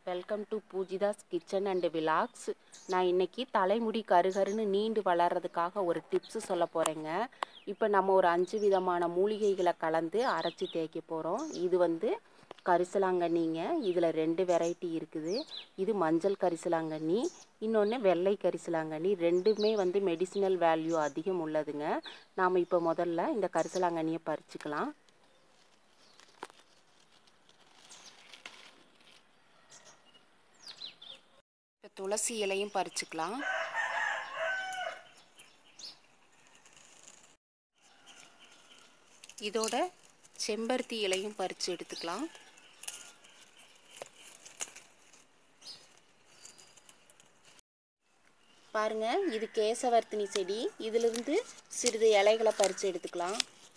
welcome to Poojitha's kitchen and vlogs நான் இன்னைக்கு தலைமுடி கருகருன்னு நீண்டு வளர்றதுக்காக ஒரு டிப்ஸ் சொல்ல போகிறேங்க இப்போ நம்ம ஒரு அஞ்சு விதமான மூலிகைகளை கலந்து அரைச்சி தேய்க்க போகிறோம் இது வந்து கரிசலாங்கண்ணிங்க இதில் ரெண்டு வெரைட்டி இருக்குது இது மஞ்சள் கரிசலாங்கண்ணி இன்னொன்று வெள்ளை கரிசலாங்கண்ணி ரெண்டுமே வந்து மெடிசினல் வேல்யூ அதிகம் உள்ளதுங்க நாம் இப்போ முதல்ல இந்த கரிசலாங்கண்ணியை பறிச்சுக்கலாம் இப்போ துளசி இலையும் பறிச்சுக்கலாம் இதோட செம்பருத்தி இலையும் பறித்து எடுத்துக்கலாம் பாருங்க இது கேசவர்த்தினி செடி இதிலிருந்து சிறிது இலைகளை பறித்து எடுத்துக்கலாம்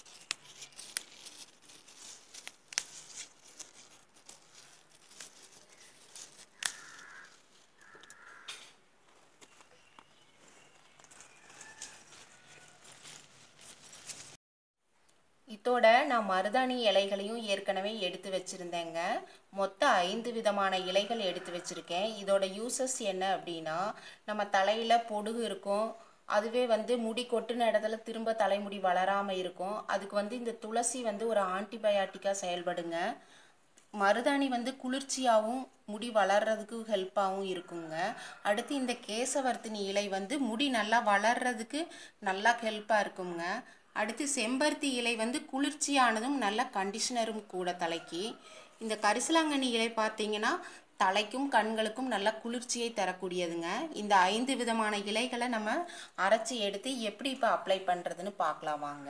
இதோட நான் மருதாணி இலைகளையும் ஏற்கனவே எடுத்து வச்சுருந்தேங்க மொத்தம் ஐந்து விதமான இலைகள் எடுத்து வச்சுருக்கேன் இதோட யூசஸ் என்ன அப்படின்னா நம்ம தலையில் பொடுகு இருக்கும் அதுவே வந்து முடி கொட்டுன இடத்துல திரும்ப தலைமுடி வளராமல் இருக்கும் அதுக்கு வந்து இந்த துளசி வந்து ஒரு ஆன்டிபயாட்டிக்காக செயல்படுங்க மருதாணி வந்து குளிர்ச்சியாகவும் முடி வளர்றதுக்கு ஹெல்ப்பாகவும் இருக்குங்க அடுத்து இந்த கேசவர்த்தினி இலை வந்து முடி நல்லா வளர்றதுக்கு நல்லா ஹெல்ப்பாக இருக்குங்க அடுத்து செம்பருத்தி இலை வந்து குளிர்ச்சியானதும் நல்ல கண்டிஷனரும் கூட தலைக்கு இந்த கரிசலாங்கண்ணி இலை பார்த்தீங்கன்னா தலைக்கும் கண்களுக்கும் நல்ல குளிர்ச்சியை தரக்கூடியதுங்க இந்த ஐந்து விதமான இலைகளை நம்ம அரைச்சி எடுத்து எப்படி இப்போ அப்ளை பண்ணுறதுன்னு பார்க்கலாம் வாங்க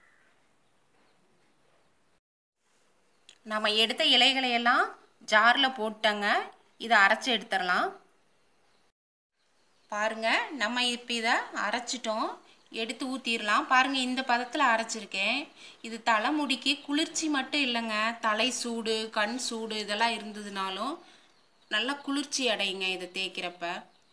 நம்ம எடுத்த இலைகளை எல்லாம் ஜாரில் போட்டங்க இதை அரைச்சி எடுத்துடலாம் பாருங்க நம்ம இப்போ இதை அரைச்சிட்டோம் எடுத்து ஊற்றிடலாம் பாருங்கள் இந்த பதத்தில் அரைச்சிருக்கேன் இது தலைமுடிக்கு குளிர்ச்சி மட்டும் இல்லைங்க தலை சூடு கண் சூடு இதெல்லாம் இருந்ததுனாலும் நல்லா குளிர்ச்சி அடையுங்க இதை தேய்க்கிறப்ப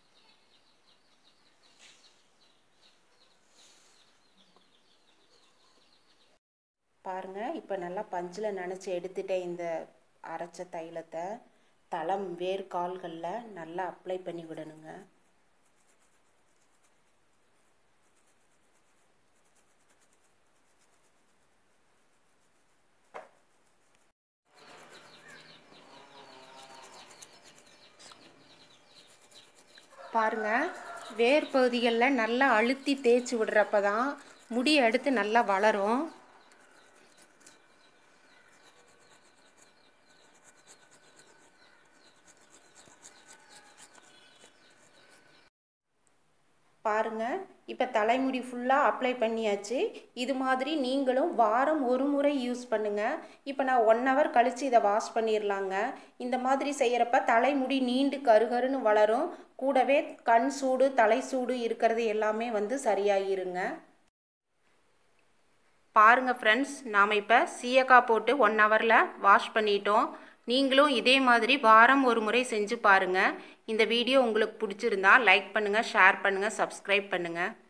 பாருங்க இப்போ நல்லா பஞ்சில் நினச்சி எடுத்துட்டேன் இந்த அரைச்ச தைலத்தை தளம் வேர் கால்களில் நல்லா அப்ளை பண்ணி விடணுங்க பாருங்க வேர் பகுதிகளில் நல்லா அழுத்தி தேய்ச்சி விடுறப்ப தான் முடி எடுத்து நல்லா வளரும் பாருங்க இப்போ தலைமுடி ஃபுல்லாக அப்ளை பண்ணியாச்சு இது மாதிரி நீங்களும் வாரம் ஒரு முறை யூஸ் பண்ணுங்கள் இப்போ நான் ஒன் ஹவர் கழித்து இதை வாஷ் பண்ணிடலாங்க இந்த மாதிரி செய்கிறப்ப தலைமுடி நீண்டு கருகருன்னு வளரும் கூடவே கண் சூடு தலை சூடு இருக்கிறது எல்லாமே வந்து சரியாகிருங்க பாருங்கள் ஃப்ரெண்ட்ஸ் நாம் இப்போ சீயக்காய் போட்டு ஒன் ஹவரில் வாஷ் பண்ணிட்டோம் நீங்களும் இதே மாதிரி வாரம் ஒரு முறை செஞ்சு பாருங்கள் இந்த வீடியோ உங்களுக்கு பிடிச்சிருந்தா லைக் பண்ணுங்கள் ஷேர் பண்ணுங்கள் சப்ஸ்கிரைப் பண்ணுங்கள்